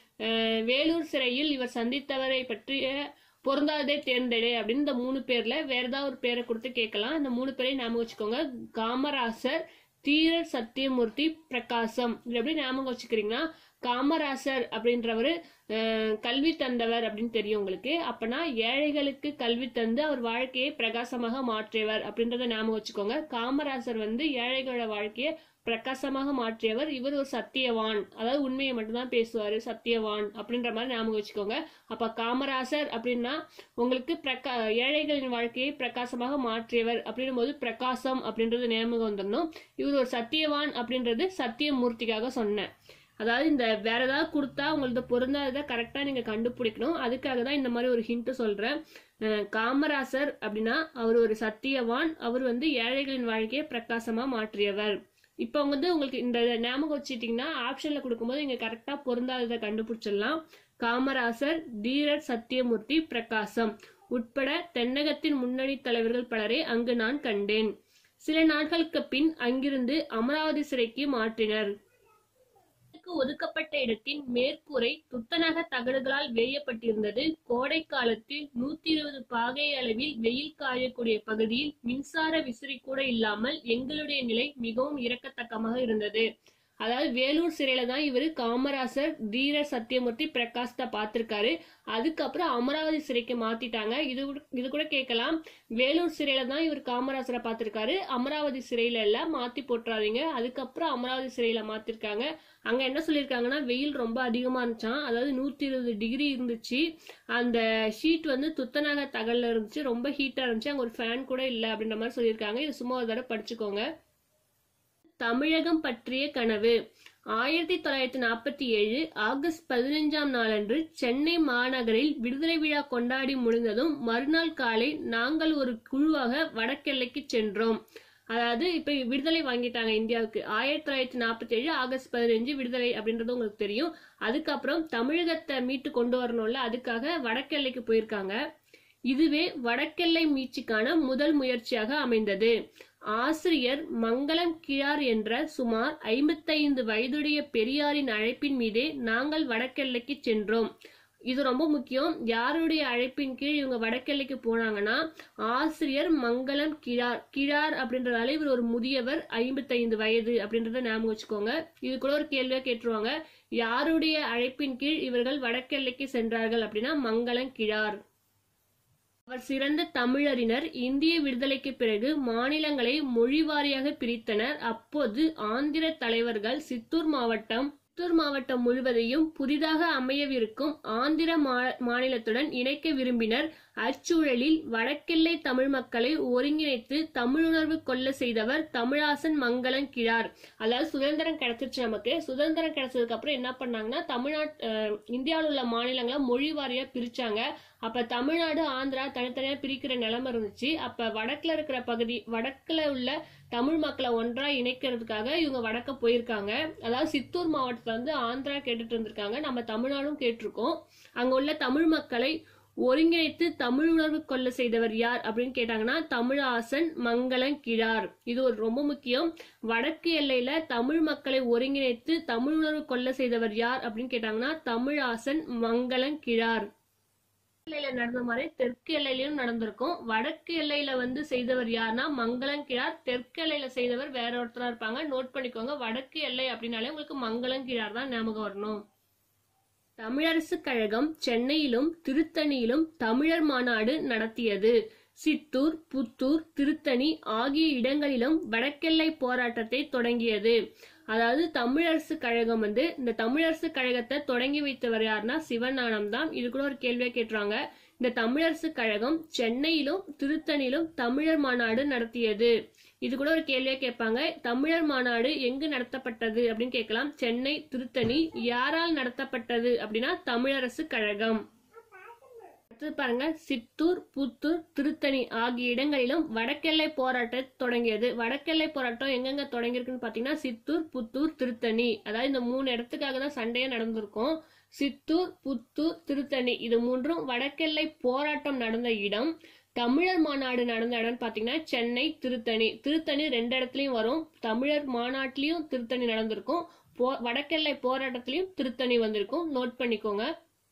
அஹ் வேலூர் சிறையில் இவர் சந்தித்தவரை பற்றிய பொருந்தாததை தேர்ந்தெடு அப்படின்னு இந்த மூணு பேர்ல வேற ஏதாவது ஒரு பேரை கொடுத்து கேட்கலாம் இந்த மூணு பேரையும் ஞாபகம் வச்சுக்கோங்க காமராசர் தீரர் சத்தியமூர்த்தி பிரகாசம் இது எப்படி ஞாபகம் வச்சுக்கிறீங்கன்னா காமராசர் அப்படின்றவர் கல்வி தந்தவர் அப்படின்னு தெரியும் உங்களுக்கு அப்பனா ஏழைகளுக்கு கல்வி தந்து அவர் வாழ்க்கையை பிரகாசமாக மாற்றியவர் அப்படின்றத ஞாபகம் வச்சுக்கோங்க காமராசர் வந்து ஏழைகளோட வாழ்க்கையை பிரகாசமாக மாற்றியவர் இவர் ஒரு சத்தியவான் அதாவது உண்மையை மட்டும்தான் பேசுவாரு சத்தியவான் அப்படின்ற மாதிரி ஞாபகம் வச்சுக்கோங்க அப்ப காமராசர் அப்படின்னா உங்களுக்கு பிரகா ஏழைகளின் வாழ்க்கையை பிரகாசமாக மாற்றியவர் அப்படின்னும் போது பிரகாசம் அப்படின்றது ஞாபகம் வந்துடணும் இவர் ஒரு சத்தியவான் அப்படின்றது சத்தியமூர்த்திக்காக சொன்னேன் அதாவது இந்த வேற ஏதாவது கொடுத்தா உங்களுக்கு பொருந்தாததை கரெக்டா நீங்க கண்டுபிடிக்கணும் அதுக்காக தான் இந்த மாதிரி ஒரு ஹிண்ட் சொல்றேன் அஹ் காமராசர் அப்படின்னா அவர் ஒரு சத்தியவான் அவர் வந்து ஏழைகளின் வாழ்க்கையை பிரகாசமா மாற்றியவர் இப்போ வந்து உங்களுக்கு இந்த ஞாபகம் வச்சுட்டீங்கன்னா ஆப்ஷன்ல கொடுக்கும்போது இங்க கரெக்டா பொருந்தாததை கண்டுபிடிச்சிடலாம் காமராசர் தீரர் சத்தியமூர்த்தி பிரகாசம் உட்பட தென்னகத்தின் முன்னணி தலைவர்கள் பலரை அங்கு நான் கண்டேன் சில நாட்களுக்கு பின் அங்கிருந்து அமராவதி சிறைக்கு மாற்றினர் இதற்கு ஒதுக்கப்பட்ட இடத்தின் மேற்கூரை துத்தநாக தகடுகளால் வேயப்பட்டிருந்தது கோடை காலத்தில் நூத்தி இருபது பாகை அளவில் வெயில் காயக்கூடிய பகுதியில் மின்சார விசிறி கூட இல்லாமல் எங்களுடைய நிலை மிகவும் இரக்கத்தக்கமாக இருந்தது அதாவது வேலூர் சிறையில தான் இவரு காமராசர் தீரர் சத்தியமூர்த்தி பிரகாஷ்த பார்த்திருக்காரு அதுக்கப்புறம் அமராவதி சிறைக்கு மாத்திட்டாங்க இது கூட- இது கூட கேட்கலாம் வேலூர் சிறையில தான் இவர் காமராசரை பார்த்திருக்காரு அமராவதி சிறையில எல்லாம் மாத்தி போட்டுறாதீங்க அதுக்கப்புறம் அமராவதி சிறையில மாத்திருக்காங்க அங்க என்ன சொல்லியிருக்காங்கன்னா வெயில் ரொம்ப அதிகமா இருந்துச்சாம் அதாவது நூத்தி இருபது டிகிரி இருந்துச்சு அந்த ஷீட் வந்து துத்தநாக தகல்ல இருந்துச்சு ரொம்ப ஹீட்டா இருந்துச்சு அங்க ஒரு ஃபேன் கூட இல்ல அப்படின்ற மாதிரி சொல்லியிருக்காங்க இது சும்மா ஒரு தடவை படிச்சுக்கோங்க தமிழகம் பற்றிய கனவு ஆயிரத்தி தொள்ளாயிரத்தி நாற்பத்தி ஏழு ஆகஸ்ட் பதினைஞ்சாம் நாளன்று சென்னை மாநகரில் விடுதலை விழா கொண்டாடி முடிந்ததும் மறுநாள் காலை நாங்கள் ஒரு குழுவாக வடக்கெல்லைக்கு சென்றோம் அதாவது இப்ப விடுதலை வாங்கிட்டாங்க இந்தியாவுக்கு ஆயிரத்தி தொள்ளாயிரத்தி நாற்பத்தி ஏழு ஆகஸ்ட் பதினஞ்சு விடுதலை அப்படின்றது உங்களுக்கு தெரியும் அதுக்கப்புறம் தமிழகத்தை மீட்டு கொண்டு வரணும்ல அதுக்காக வடக்கெல்லைக்கு போயிருக்காங்க இதுவே வடக்கெல்லை மீட்சிக்கான முதல் முயற்சியாக அமைந்தது ஆசிரியர் மங்களம் கிழார் என்ற சுமார் ஐம்பத்தைந்து வயதுடைய பெரியாரின் அழைப்பின் மீதே நாங்கள் வடக்கெல்லைக்கு சென்றோம் இது ரொம்ப முக்கியம் யாருடைய அழைப்பின் கீழ் இவங்க வடக்கெல்லைக்கு போனாங்கன்னா ஆசிரியர் மங்களம் கிழார் கிழார் அப்படின்றதால இவர் ஒரு முதியவர் ஐம்பத்தைந்து வயது அப்படின்றத ஞாபகம் வச்சுக்கோங்க இது கூட ஒரு கேள்வியா கேட்டுருவாங்க யாருடைய அழைப்பின் கீழ் இவர்கள் வடக்கெல்லைக்கு சென்றார்கள் அப்படின்னா மங்களம் கிழார் அவர் சிறந்த தமிழறிஞர் இந்திய விடுதலைக்கு பிறகு மாநிலங்களை மொழி வாரியாக பிரித்தனர் அப்போது ஆந்திர தலைவர்கள் சித்தூர் மாவட்டம் சித்தூர் மாவட்டம் முழுவதையும் புதிதாக அமையவிருக்கும் ஆந்திர மா- மாநிலத்துடன் இணைக்க விரும்பினர் அச்சூழலில் வடக்கெல்லை தமிழ் மக்களை ஒருங்கிணைத்து தமிழுணர்வு கொள்ள செய்தவர் தமிழாசன் மங்களம் கிழார் அதாவது சுதந்திரம் கிடைச்சிருச்சு நமக்கு சுதந்திரம் கிடைச்சதுக்கு அப்புறம் என்ன பண்ணாங்கன்னா தமிழ்நாட் அஹ், இந்தியாவில் உள்ள மாநிலங்களை மொழி வாரியா பிரிச்சாங்க அப்ப தமிழ்நாடு ஆந்திரா தனித்தனியா பிரிக்கிற நிலைமை இருந்துச்சு அப்ப வடக்குல இருக்கிற பகுதி வடக்குல உள்ள தமிழ் மக்களை ஒன்றா இணைக்கிறதுக்காக இவங்க வடக்க போயிருக்காங்க அதாவது சித்தூர் மாவட்டத்துல வந்து ஆந்திரா கேட்டுட்டு இருந்திருக்காங்க நம்ம தமிழ்நாடும் கேட்டிருக்கோம் அங்க உள்ள தமிழ் மக்களை ஒருங்கிணைத்து தமிழ் உணர்வு கொள்ள செய்தவர் யார் அப்படின்னு கேட்டாங்கன்னா தமிழாசன் மங்களம் கிழார் இது ஒரு ரொம்ப முக்கியம் வடக்கு எல்லையில தமிழ் மக்களை ஒருங்கிணைத்து தமிழ் உணர்வு கொள்ள செய்தவர் யார் அப்படின்னு கேட்டாங்கன்னா தமிழாசன் மங்களம் கிழார் எல்லையில நடந்த மாதிரி தெற்கு எல்லையிலயும் நடந்திருக்கும் வடக்கு எல்லையில வந்து செய்தவர் யாருன்னா மங்களம் கிழார் தெற்கு எல்லையில செய்தவர் வேற ஒருத்தரா இருப்பாங்க நோட் பண்ணிக்கோங்க வடக்கு எல்லை அப்படின்னாலே உங்களுக்கு மங்களம் கிழார் தான் ஞாபகம் வரணும் தமிழரசு கழகம் சென்னையிலும் திருத்தணியிலும் தமிழர் மாநாடு நடத்தியது சித்தூர் புத்தூர் திருத்தணி ஆகிய இடங்களிலும் வடக்கெல்லை போராட்டத்தை தொடங்கியது அதாவது தமிழரசு கழகம் வந்து இந்த தமிழரசு கழகத்தை தொடங்கி வைத்தவர் யாருன்னா சிவஞானம் தான் இது கூட ஒரு கேள்வியா கேட்டுறாங்க இந்த தமிழரசு கழகம் சென்னையிலும் திருத்தணியிலும் தமிழர் மாநாடு நடத்தியது இது கூட ஒரு கேள்வியா கேட்பாங்க தமிழர் மாநாடு எங்கு நடத்தப்பட்டது அப்படின்னு கேட்கலாம் சென்னை திருத்தணி யாரால் நடத்தப்பட்டது அப்படின்னா தமிழரசு கழகம் அடுத்தது பாருங்க சித்தூர் புத்தூர் திருத்தணி ஆகிய இடங்களிலும் வடக்கெல்லை போராட்டம் தொடங்கியது வடக்கெல்லை போராட்டம் எங்கெங்க தொடங்கியிருக்குன்னு பாத்தீங்கன்னா சித்தூர் புத்தூர் திருத்தணி அதாவது இந்த மூணு இடத்துக்காக தான் சண்டையே நடந்திருக்கும் சித்தூர் புத்தூர் திருத்தணி இது மூன்றும் வடக்கெல்லை போராட்டம் நடந்த இடம் தமிழர் மாநாடு நடந்த இடம்னு பாத்தீங்கன்னா சென்னை திருத்தணி திருத்தணி ரெண்டு இடத்துலயும் வரும் தமிழர் மாநாட்டிலையும் திருத்தணி நடந்திருக்கும் போ வடக்கெல்லை போராட்டத்திலையும் திருத்தணி வந்திருக்கும் நோட் பண்ணிக்கோங்க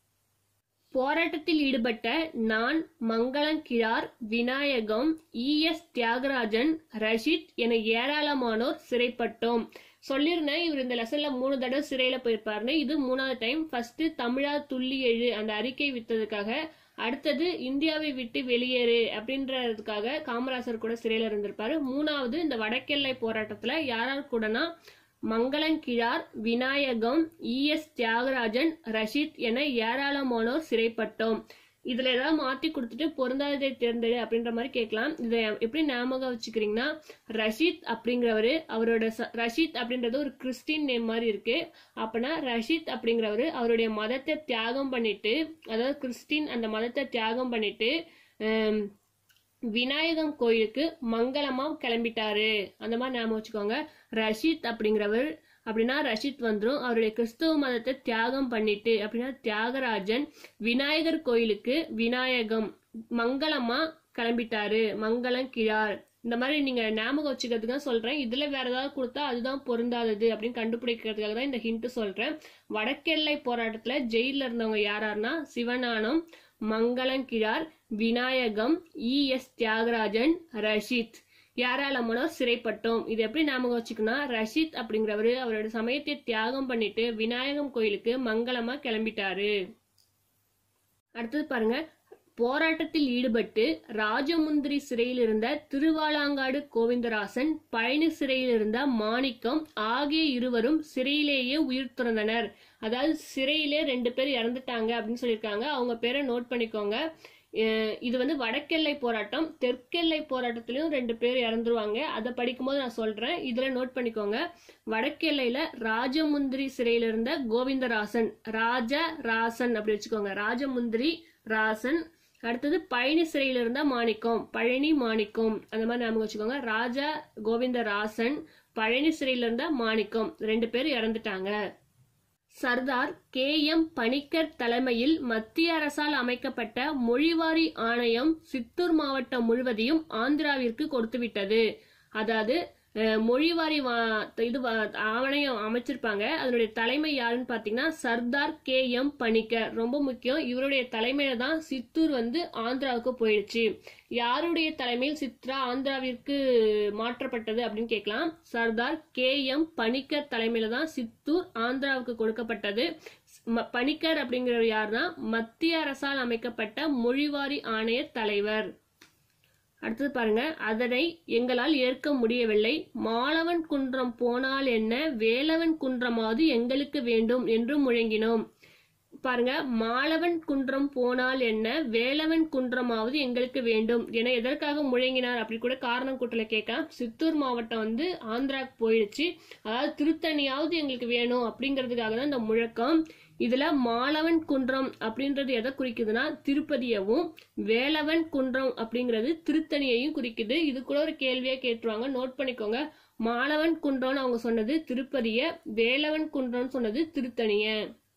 போராட்டத்தில் ஈடுபட்ட நான் மங்களம் கிழார் விநாயகம் இ எஸ் தியாகராஜன் ரஷித் என ஏராளமானோர் சிறைப்பட்டோம் சொல்லியிருந்தேன் இவர் இந்த லெசன்ல மூணு தடவை சிறையில போயிருப்பாருன்னு இது மூணாவது டைம் ஃபர்ஸ்ட் தமிழா துள்ளி எழு அந்த அறிக்கை வித்ததுக்காக அடுத்தது இந்தியாவை விட்டு வெளியேறு அப்படின்றதுக்காக காமராசர் கூட சிறையில இருந்திருப்பாரு மூணாவது இந்த வடக்கெல்லை போராட்டத்துல யாரார் கூடனா மங்களங்கிழார் விநாயகம் இ எஸ் தியாகராஜன் ரஷித் என ஏராளமானோர் சிறைப்பட்டோம் இதுல ஏதாவது மாத்தி கொடுத்துட்டு பொருந்தாததை தேர்ந்தெடு அப்படின்ற மாதிரி கேட்கலாம் இதை எப்படி ஞாபகம் வச்சுக்கிறீங்கன்னா ரஷித் அப்படிங்கிறவரு அவரோட ச- ரஷித் அப்படின்றது ஒரு கிறிஸ்டின் நேம் மாதிரி இருக்கு அப்பனா ரஷித் அப்படிங்கிறவரு அவருடைய மதத்தை தியாகம் பண்ணிட்டு அதாவது கிறிஸ்டின் அந்த மதத்தை தியாகம் பண்ணிட்டு ஹம், விநாயகம் கோயிலுக்கு மங்களமா கிளம்பிட்டாரு அந்த மாதிரி ஞாபகம் வச்சுக்கோங்க ரஷித் அப்படிங்கிறவர் அப்படின்னா ரஷித் வந்துரும் அவருடைய கிறிஸ்துவ மதத்தை தியாகம் பண்ணிட்டு அப்படின்னா தியாகராஜன் விநாயகர் கோயிலுக்கு விநாயகம் மங்களமா கிளம்பிட்டாரு மங்களம் கிழார் இந்த மாதிரி நீங்க ஞாபகம் வச்சுக்கிறதுக்கு தான் சொல்றேன் இதுல வேற ஏதாவது கொடுத்தா அதுதான் பொருந்தாதது அப்படின்னு கண்டுபிடிக்கிறதுக்காக தான் இந்த ஹிண்ட் சொல்றேன் வடக்கெல்லை போராட்டத்துல ஜெயில இருந்தவங்க யாராருன்னா சிவஞானம் மங்களங்கிழார் விநாயகம் இ எஸ் தியாகராஜன் ரஷித் யாராலமானோர் சிறைப்பட்டோம் இது எப்படி ஞாபகம் வச்சுக்கணும் ரஷித் அப்படிங்கிறவரு அவரோட சமயத்தை தியாகம் பண்ணிட்டு விநாயகம் கோயிலுக்கு மங்களமா கிளம்பிட்டாரு அடுத்தது பாருங்க போராட்டத்தில் ஈடுபட்டு ராஜமுந்திரி சிறையில் இருந்த திருவாலாங்காடு கோவிந்தராசன் பழனி சிறையில் இருந்த மாணிக்கம் ஆகிய இருவரும் சிறையிலேயே உயிர் துறந்தனர் அதாவது சிறையிலே ரெண்டு பேர் இறந்துட்டாங்க அப்படின்னு சொல்லியிருக்காங்க அவங்க பேரை நோட் பண்ணிக்கோங்க அஹ் இது வந்து வடக்கெல்லை போராட்டம் தெற்கெல்லை போராட்டத்திலயும் ரெண்டு பேர் இறந்துருவாங்க அதை படிக்கும்போது நான் சொல்றேன் இதுல நோட் பண்ணிக்கோங்க வடக்கெல்லையில ராஜமுந்திரி சிறையில இருந்த கோவிந்தராசன் ராஜ ராசன் அப்படி வச்சுக்கோங்க ராஜமுந்திரி ராசன் அடுத்தது பழனி சிறையில இருந்த மாணிக்கம் பழனி மாணிக்கம் அந்த மாதிரி ஞாபகம் வச்சுக்கோங்க ராஜா கோவிந்தராசன் பழனி சிறையில இருந்த மாணிக்கம் ரெண்டு பேர் இறந்துட்டாங்க சர்தார் கே எம் பணிக்கர் தலைமையில் மத்திய அரசால் அமைக்கப்பட்ட மொழிவாரி ஆணையம் சித்தூர் மாவட்டம் முழுவதையும் ஆந்திராவிற்கு கொடுத்துவிட்டது அதாவது அஹ், மொழிவாரி வா- இது வா- ஆணையம் அமைச்சிருப்பாங்க அதனுடைய தலைமை யாருன்னு பாத்தீங்கன்னா சர்தார் கே எம் பணிக்கர் ரொம்ப முக்கியம் இவருடைய தலைமையில தான் சித்தூர் வந்து ஆந்திராவுக்கு போயிடுச்சு யாருடைய தலைமையில் சித்ரா ஆந்திராவிற்கு மாற்றப்பட்டது அப்படின்னு கேட்கலாம் சர்தார் கே எம் பணிக்கர் தலைமையில தான் சித்தூர் ஆந்திராவுக்கு கொடுக்கப்பட்டது ம- பணிக்கர் அப்படிங்கிறவர் யாருன்னா மத்திய அரசால் அமைக்கப்பட்ட மொழிவாரி ஆணைய தலைவர் அடுத்தது பாருங்க அதனை எங்களால் ஏற்க முடியவில்லை மாலவன் குன்றம் போனால் என்ன வேலவன் குன்றமாவது எங்களுக்கு வேண்டும் என்று முழங்கினோம் பாருங்க மாலவன் குன்றம் போனால் என்ன வேலவன் குன்றமாவது எங்களுக்கு வேண்டும் என எதற்காக முழங்கினார் அப்படி கூட காரணம் கூட்டல கேட்கலாம் சித்தூர் மாவட்டம் வந்து ஆந்திராக்கு போயிடுச்சு அதாவது திருத்தணியாவது எங்களுக்கு வேணும் அப்படிங்கிறதுக்காக தான் இந்த முழக்கம் இதுல மாலவன் குன்றம் அப்படின்றது எதை குறிக்குதுன்னா திருப்பதியவும் வேலவன் குன்றம் அப்படிங்கிறது திருத்தணியையும் குறிக்குது இது கூட ஒரு கேள்வியா கேட்டுருவாங்க நோட் பண்ணிக்கோங்க மாலவன் குன்றம்னு அவங்க சொன்னது திருப்பதிய வேலவன் குன்றம்னு சொன்னது திருத்தணிய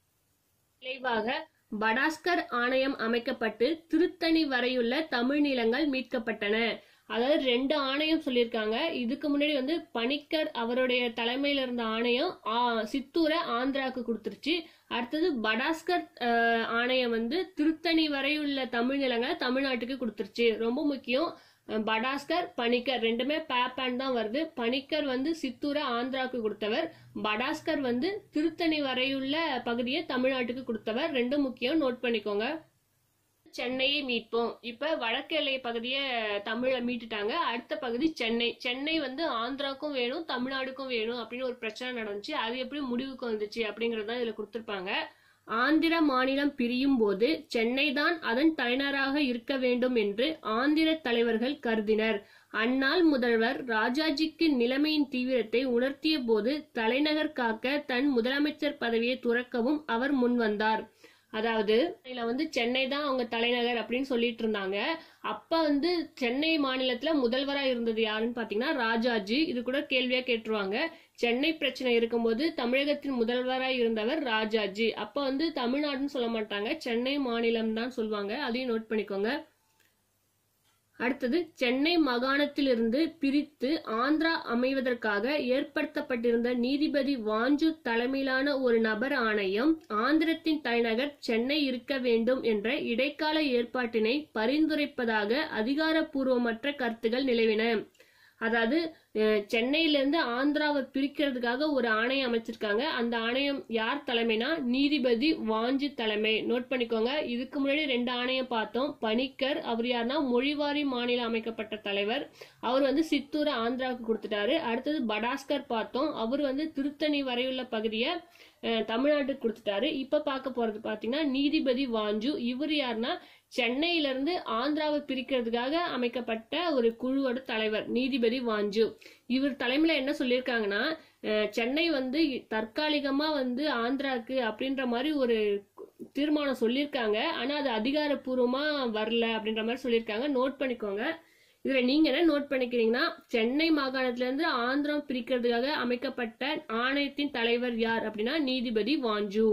விளைவாக படாஸ்கர் ஆணையம் அமைக்கப்பட்டு திருத்தணி வரையுள்ள தமிழ் நிலங்கள் மீட்கப்பட்டன அதாவது ரெண்டு ஆணையம் சொல்லியிருக்காங்க இதுக்கு முன்னாடி வந்து பணிக்கர் அவருடைய தலைமையில இருந்த ஆணையம் ஆ, சித்தூரை ஆந்திராவுக்கு கொடுத்துருச்சு அடுத்தது படாஸ்கர் அஹ், ஆணையம் வந்து திருத்தணி வரையுள்ள தமிழ் நிலங்களை தமிழ்நாட்டுக்கு கொடுத்துருச்சு ரொம்ப முக்கியம் அஹ், படாஸ்கர் பணிக்கர் ரெண்டுமே பேப்பான் தான் வருது பணிக்கர் வந்து சித்தூரை ஆந்திராவுக்கு கொடுத்தவர் படாஸ்கர் வந்து திருத்தணி வரையுள்ள பகுதியை தமிழ்நாட்டுக்கு கொடுத்தவர் ரெண்டும் முக்கியம் நோட் பண்ணிக்கோங்க சென்னையை மீட்போம் இப்ப வடக்கு எல்லை பகுதியை தமிழ மீட்டுட்டாங்க அடுத்த பகுதி சென்னை சென்னை வந்து ஆந்திராக்கும் வேணும் தமிழ்நாடுக்கும் வேணும் அப்படின்னு ஒரு பிரச்சனை நடந்துச்சு அது எப்படி முடிவுக்கு வந்துச்சு அப்படிங்கறது தான் இதுல கொடுத்திருப்பாங்க ஆந்திர மாநிலம் பிரியும் போது சென்னை தான் அதன் தலைநகராக இருக்க வேண்டும் என்று ஆந்திர தலைவர்கள் கருதினர் அந்நாள் முதல்வர் ராஜாஜிக்கு நிலைமையின் தீவிரத்தை உணர்த்திய போது தலைநகர் காக்க தன் முதலமைச்சர் பதவியை துறக்கவும் அவர் முன்வந்தார் அதாவது இதுல வந்து சென்னை தான் அவங்க தலைநகர் அப்படின்னு சொல்லிட்டு இருந்தாங்க அப்ப வந்து சென்னை மாநிலத்துல முதல்வரா இருந்தது யாருன்னு பாத்தீங்கன்னா ராஜாஜி இது கூட கேள்வியா கேட்டுருவாங்க சென்னை பிரச்சனை இருக்கும்போது தமிழகத்தின் முதல்வரா இருந்தவர் ராஜாஜி அப்ப வந்து தமிழ்நாடுன்னு சொல்ல மாட்டாங்க சென்னை மாநிலம் தான் சொல்லுவாங்க அதையும் நோட் பண்ணிக்கோங்க அடுத்தது சென்னை மாகாணத்திலிருந்து பிரித்து ஆந்திரா அமைவதற்காக ஏற்படுத்தப்பட்டிருந்த நீதிபதி வாஞ்சு தலைமையிலான ஒரு நபர் ஆணையம் ஆந்திரத்தின் தலைநகர் சென்னை இருக்க வேண்டும் என்ற இடைக்கால ஏற்பாட்டினை பரிந்துரைப்பதாக அதிகாரப்பூர்வமற்ற கருத்துகள் நிலவின அதாவது அஹ், சென்னையில இருந்து ஆந்திராவை பிரிக்கிறதுக்காக ஒரு ஆணையம் அமைச்சிருக்காங்க அந்த ஆணையம் யார் தலைமைனா நீதிபதி வாஞ்சு தலைமை நோட் பண்ணிக்கோங்க இதுக்கு முன்னாடி ரெண்டு ஆணையம் பார்த்தோம் பணிக்கர் அவர் யாருன்னா மொழிவாரி மாநிலம் அமைக்கப்பட்ட தலைவர் அவர் வந்து சித்தூரை ஆந்திராவுக்கு கொடுத்துட்டாரு அடுத்தது படாஸ்கர் பார்த்தோம் அவர் வந்து திருத்தணி வரையுள்ள பகுதியை அஹ், தமிழ்நாட்டுக்கு கொடுத்துட்டாரு இப்ப பார்க்க போறது பாத்தீங்கன்னா நீதிபதி வாஞ்சு இவர் யாருன்னா சென்னையில இருந்து ஆந்திராவை பிரிக்கிறதுக்காக அமைக்கப்பட்ட ஒரு குழுவோட தலைவர் நீதிபதி வாஞ்சு இவர் தலைமையில என்ன சொல்லியிருக்காங்கன்னா அஹ், சென்னை வந்து தற்காலிகமா வந்து ஆந்திராக்கு அப்படின்ற மாதிரி ஒரு தீர்மானம் சொல்லியிருக்காங்க ஆனா அது அதிகாரப்பூர்வமா வரல அப்படின்ற மாதிரி சொல்லியிருக்காங்க நோட் பண்ணிக்கோங்க இதுல நீங்க என்ன நோட் பண்ணிக்கிறீங்கன்னா சென்னை மாகாணத்துல இருந்து ஆந்திரம் பிரிக்கிறதுக்காக அமைக்கப்பட்ட ஆணையத்தின் தலைவர் யார் அப்படின்னா நீதிபதி வாஞ்சு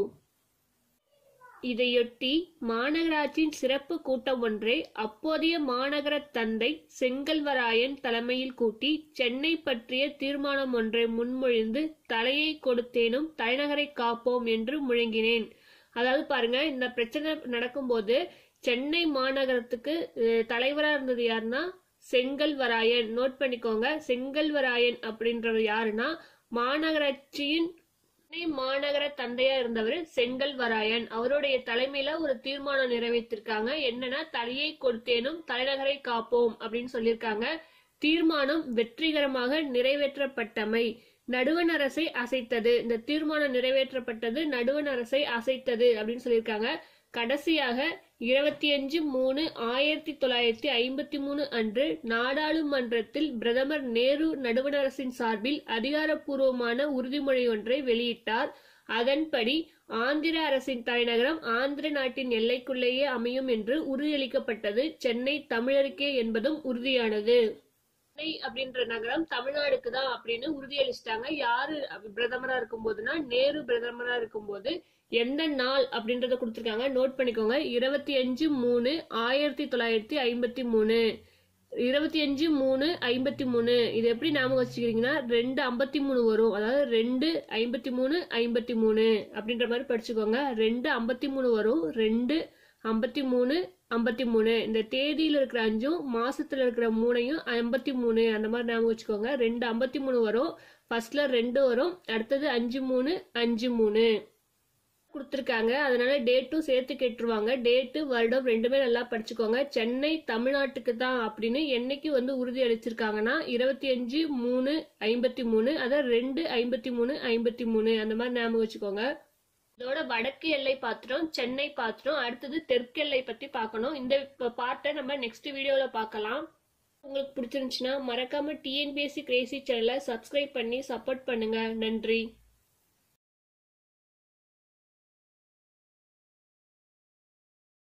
இதையொட்டி மாநகராட்சியின் சிறப்பு கூட்டம் ஒன்றை அப்போதைய மாநகர தந்தை செங்கல்வராயன் தலைமையில் கூட்டி சென்னை பற்றிய தீர்மானம் ஒன்றை முன்மொழிந்து தலையை கொடுத்தேனும் தலைநகரை காப்போம் என்று முழங்கினேன் அதாவது பாருங்க இந்த பிரச்சனை நடக்கும்போது சென்னை மாநகரத்துக்கு அஹ், தலைவரா இருந்தது யாருன்னா செங்கல்வராயன் நோட் பண்ணிக்கோங்க செங்கல்வராயன் அப்படின்றவர் யாருன்னா மாநகராட்சியின் சென்னை மாநகர தந்தையா இருந்தவர் செங்கல்வராயன் அவருடைய தலைமையில ஒரு தீர்மானம் நிறைவேற்றிருக்காங்க என்னன்னா தலையை கொடுத்தேனும் தலைநகரை காப்போம் அப்படின்னு சொல்லியிருக்காங்க தீர்மானம் வெற்றிகரமாக நிறைவேற்றப்பட்டமை நடுவண் அரசை அசைத்தது இந்த தீர்மானம் நிறைவேற்றப்பட்டது நடுவண் அரசை அசைத்தது அப்படின்னு சொல்லியிருக்காங்க கடைசியாக இருபத்தி அஞ்சு மூணு ஆயிரத்தி தொள்ளாயிரத்தி ஐம்பத்தி மூணு அன்று நாடாளுமன்றத்தில் பிரதமர் நேரு நடுவணரசின் சார்பில் அதிகாரப்பூர்வமான உறுதிமொழி ஒன்றை வெளியிட்டார் அதன்படி ஆந்திர அரசின் தலைநகரம் ஆந்திர நாட்டின் எல்லைக்குள்ளேயே அமையும் என்று உறுதியளிக்கப்பட்டது சென்னை தமிழருக்கே என்பதும் உறுதியானது சென்னை அப்படின்ற நகரம் தமிழ்நாடுக்கு தான் அப்படின்னு உறுதியளிச்சிட்டாங்க யாரு பிரதமரா இருக்கும் போதுன்னா நேரு பிரதமரா இருக்கும்போது எந்த நாள் அப்படின்றத கொடுத்துருக்காங்க நோட் பண்ணிக்கோங்க இருபத்தி அஞ்சு மூணு ஆயிரத்தி தொள்ளாயிரத்தி ஐம்பத்தி மூணு இருபத்தி அஞ்சு மூணு ஐம்பத்தி மூணு இது எப்படி ஞாபகம் வச்சுக்கிறீங்கன்னா ரெண்டு ஐம்பத்தி மூணு வரும் அதாவது ரெண்டு ஐம்பத்தி மூணு ஐம்பத்தி மூணு அப்படின்ற மாதிரி படிச்சுக்கோங்க ரெண்டு ஐம்பத்தி மூணு வரும் ரெண்டு ஐம்பத்தி மூணு ஐம்பத்தி மூணு இந்த தேதியில இருக்கிற அஞ்சும் மாசத்துல இருக்கிற மூணையும் ஐம்பத்தி மூணு அந்த மாதிரி ஞாபகம் வச்சுக்கோங்க ரெண்டு ஐம்பத்தி மூணு வரும் ஃபர்ஸ்ட்ல ரெண்டு வரும் அடுத்தது அஞ்சு மூணு அஞ்சு மூணு கொடுத்துருக்காங்க அதனால டேட்டும் சேர்த்து கேட்டுருவாங்க டேட்டு வருடம் ரெண்டுமே நல்லா படிச்சுக்கோங்க சென்னை தமிழ்நாட்டுக்கு தான் அப்படின்னு என்னைக்கு வந்து உறுதி அளிச்சிருக்காங்கன்னா இருபத்தி அஞ்சு மூணு ஐம்பத்தி மூணு அதான் ரெண்டு ஐம்பத்தி மூணு ஐம்பத்தி மூணு அந்த மாதிரி ஞாபகம் வச்சுக்கோங்க இதோட வடக்கு எல்லை பாத்திரம் சென்னை பாத்திரம் அடுத்தது தெற்கு எல்லை பத்தி பார்க்கணும் இந்த பாட்டை நம்ம நெக்ஸ்ட் வீடியோல பார்க்கலாம் உங்களுக்கு பிடிச்சிருந்துச்சுன்னா மறக்காம டிஎன்பிஎஸ்சி கிரேசி சேனலை சப்ஸ்கிரைப் பண்ணி சப்போர்ட் பண்ணுங்க நன்றி